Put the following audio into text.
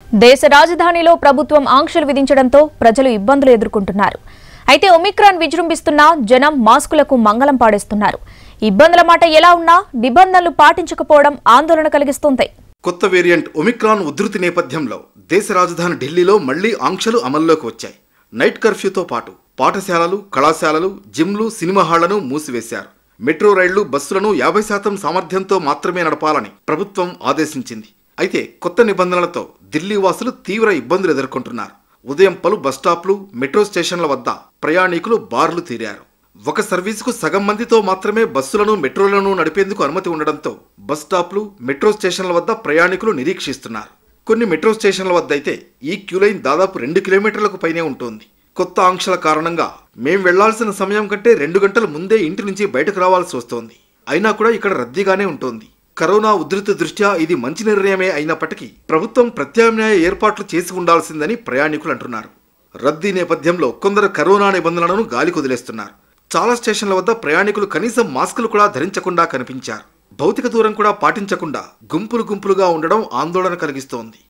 దేశ రాజధానిలో ప్రభుత్వం ఆంక్షలు విధించడంతో ప్రజలు ఇబ్బందులు ఎదుర్కొంటున్నారు అయితే ఒమిక్రాన్ విజృంభిస్తున్నా జనం మాస్కులకు మంగళం పాడేస్తున్నారు ఇబ్బందుల మాట ఎలా ఉన్నా నిబంధనలు పాటించకపోవడం ఆందోళన కలిగిస్తుంది కొత్త వేరియంట్ ఒమిక్రాన్ ఉధృతి నేపథ్యంలో దేశ రాజధాని ఢిల్లీలో మళ్లీ ఆంక్షలు అమల్లోకి వచ్చాయి నైట్ కర్ఫ్యూతో పాటు పాఠశాలలు కళాశాలలు జిమ్లు సినిమా హాళ్లను మూసివేశారు మెట్రో రైళ్లు బస్సులను యాభై శాతం సామర్థ్యంతో మాత్రమే నడపాలని ప్రభుత్వం ఆదేశించింది అయితే కొత్త నిబంధనలతో ఢిల్లీ వాసులు తీవ్ర ఇబ్బందులు ఎదుర్కొంటున్నారు ఉదయం పలు బస్టాప్లు మెట్రో స్టేషన్ల వద్ద ప్రయాణికులు బార్లు తీరారు ఒక సర్వీసుకు సగం మందితో మాత్రమే బస్సులను మెట్రోలను నడిపేందుకు అనుమతి ఉండడంతో బస్ స్టాప్లు మెట్రో స్టేషన్ల వద్ద ప్రయాణికులు నిరీక్షిస్తున్నారు కొన్ని మెట్రో స్టేషన్ల వద్ద అయితే ఈ క్యూ లైన్ దాదాపు రెండు కిలోమీటర్లకు పైనే ఉంటుంది కొత్త ఆంక్షల కారణంగా మేం వెళ్లాల్సిన సమయం కంటే రెండు గంటల ముందే ఇంటి నుంచి బయటకు రావాల్సి వస్తోంది అయినా కూడా ఇక్కడ రద్దీగానే ఉంటుంది కరోనా ఉధృతి దృష్ట్యా ఇది మంచి నిర్ణయమే అయినప్పటికీ ప్రభుత్వం ప్రత్యామ్నాయ ఏర్పాట్లు చేసి ఉండాల్సిందని ప్రయాణికులు అంటున్నారు రద్దీ నేపథ్యంలో కొందరు కరోనా నిబంధనలను గాలి కుదిలేస్తున్నారు చాలా స్టేషన్ల వద్ద ప్రయాణికులు కనీసం మాస్కులు కూడా ధరించకుండా కనిపించారు భౌతిక దూరం కూడా పాటించకుండా గుంపులు గుంపులుగా ఉండడం ఆందోళన కలిగిస్తోంది